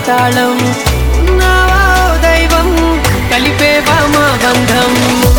తాళం ఉన్నావా ఓ దైవం కలిపేవా మా బంధం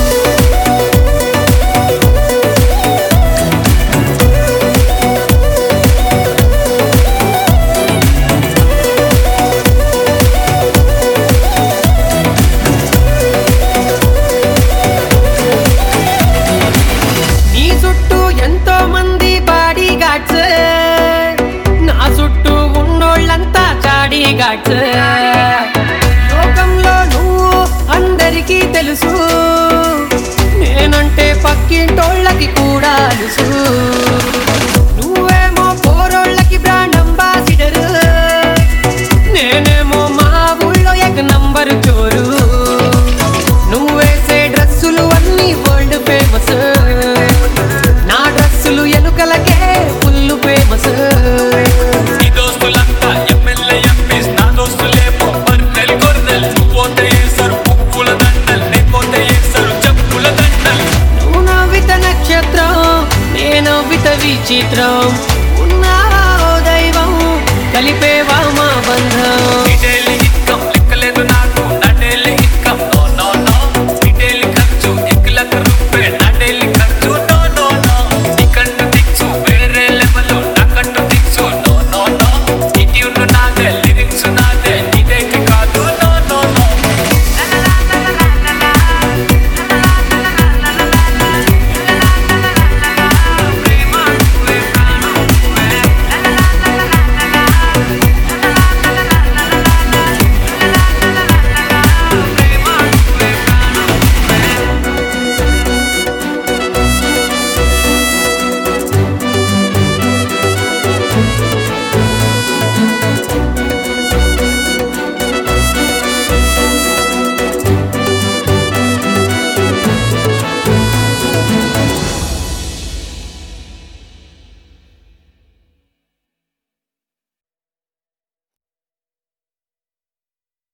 నీ చుట్టూ ఎంతో మంది బాడీ గాడ్స్ నా చుట్టూ ఉన్నోళ్ళంతా చాడీ గాడ్స్ లోకంలో నువ్వు అందరికీ తెలుసు నేనంటే పక్కింటోళ్ళకి కూడా తెలుసు నువ్వేమో పోరోళ్ళకి బ్రాండ్ అంబాసిడర్ నేనేమో మా ఊళ్ళో ఎక్ నంబర్ చోరు నువ్వేసే డ్రెస్సులు అన్ని వరల్డ్ ఫేమస్ నా డ్రెస్సులు ఎలుకలకే ఫుల్ ఫేమస్ నీ దోస్తులంతా ఎమ్మెల్యే ఎంపీస్ నా దోస్తులేమో బర్రెలు గొర్రెలు నువ్వుపోతే ఏసరు పువ్వుల దండలు నీపోతే ఏసరు చెప్పుల దండలు నువ్వు నవ్విత నక్షత్రం నేను నవ్విత విచిత్రం ఉన్నావా ఓ దైవం కలిపేవా మా బంధం ఇదే